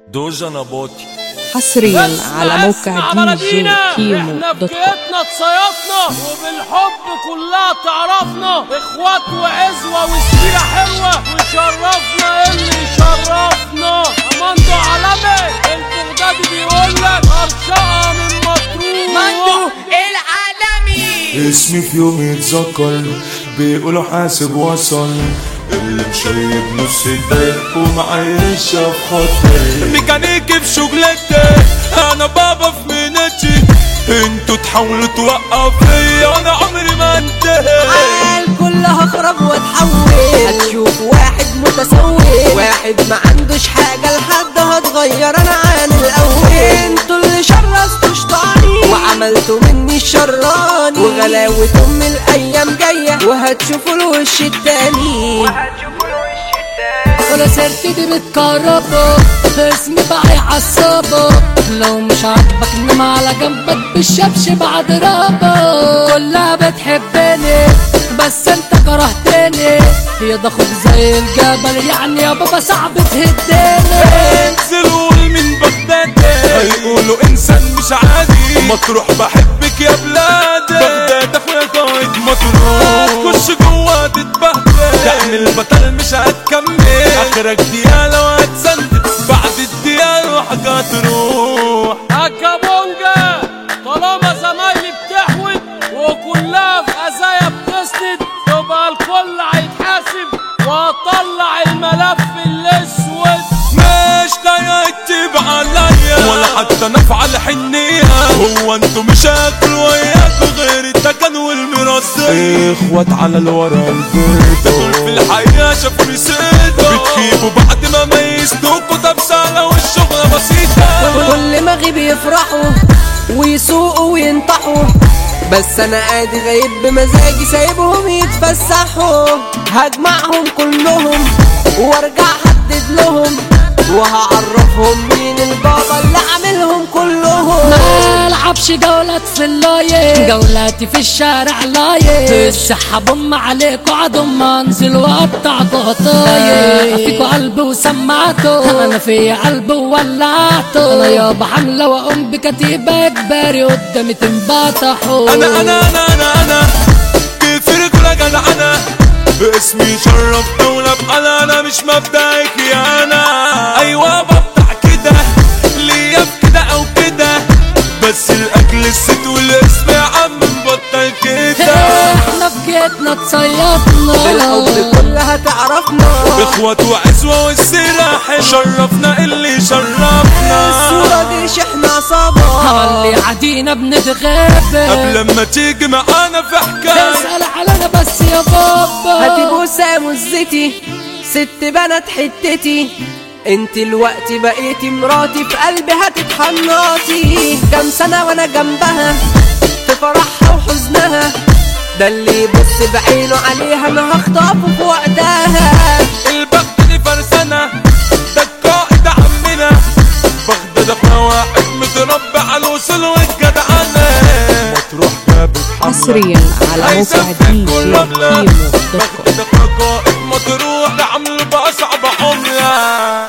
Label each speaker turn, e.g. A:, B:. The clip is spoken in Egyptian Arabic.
A: دوجا نباطي
B: حصريا على موقع
C: اسمع
B: دي جي
C: بلدينا
B: كيمو
C: احنا
B: دوت كوم
C: بكيتنا اتصيطنا وبالحب كلها تعرفنا اخوات وعزوة وسيرة حلوة وشرفنا اللي يشرفنا اماندو عالمي البغدادي بيقول لك ارشقة من مطروح
D: العالمي
E: اسمي في يوم يتذكر بيقولوا حاسب وصل اللي مشيب نص الدق ومعيشة في خطر
A: ميكانيكي في شغلتي انا بابا في مهنتي انتوا تحاولوا توقفي انا عمري ما انتهي
D: عيال كلها خرب واتحول هتشوف واحد متسول واحد ما عندوش حاجة لحد هتغير انا عن الاول انتوا اللي شرستوا شطاني وعملتوا مني الشراني وغلاوة ام الايام جاية وهتشوفوا الوش التاني
F: ولا سيرتي دي بتكربه اسمي بقى يعصبه لو مش عاجبك انام على جنبك بالشبشب اضربه كلها بتحبني بس انت كرهتني يا ضخم زي الجبل يعني يا بابا صعب تهدني
A: انزل قول من بغداد هيقولوا انسان مش عادي مطروح بحبك يا بلادي بغداد اخويا قايد مطروح خش جوا تتبهدل تعمل بطل مش هتكمل اخرك ديالة وهتسندل بعد الديالة روحك هتروح
C: هكابونجا طالما زمايلي بتحود وكلها في ازايا بتسند يبقى الكل هيتحاسب واطلع الملف الاسود
A: مش ترتب عليا ولا حتى نفعل حنية هو انتوا مش هاكلوا وياكوا غير التكن والمرصية
E: اخوات على الورا
A: دول
E: البيضة
A: في الحقيقة شافوا رسالة بتخيبوا بعد ما ميزتوكوا طب سهلة والشغلة بسيطة
D: كل ما غيب يفرحوا ويسوقوا وينطحوا بس انا قاعد غايب بمزاجي سايبهم يتفسحوا هجمعهم كلهم وارجع احدد لهم وهعرفهم مين البابا اللي عاملهم كلهم
F: ما العبش جولات في اللايه جولاتي في الشارع لايه تسحب ام عليكوا عضم انزل واقطع قطايه فيكوا قلب وسمعته انا في قلب وولعته انا يابا حمله واقوم بكتيبه اجباري قدامي تنبطحوا
A: انا انا انا انا انا كيف رجولة جدعنة باسمي شرف دولة بقى انا مش مبدأك يا انا ايوه ببدع كده ليا في كده او كده بس الاكل الست والاسم يا عم نبطل كده
F: احنا في جيتنا
D: بالحب
F: اتصيطنا
D: كلها تعرفنا
A: اخوات وعزوة والسيرة حلوة شرفنا اللي شرفنا
D: الصورة دي شحنة عصابة
F: اللي عدينا بنتغابى
A: قبل ما تيجي معانا في حكاية
F: اسأل علينا بس يا بابا
D: هاتي بوسة مزتي ست بنات حتتي انت الوقت بقيتي مراتي في قلبي هتتحنطي كام سنة وانا جنبها في فرحها وحزنها ده اللي يبص بعينه عليها انا هخطفه في وقتها
A: البخت دي فرسانة ده القائد عمنا بغداد اخويا واحد متربي على الوصول والجدعنة
E: مطروح جابت
B: حصريا على موقع
A: هيسفك
B: دي جي
A: كل
B: كيمو
A: أملاك.
B: دوت كوم
A: بغداد اخويا قائد مطروح ده عامل بأصعب عملة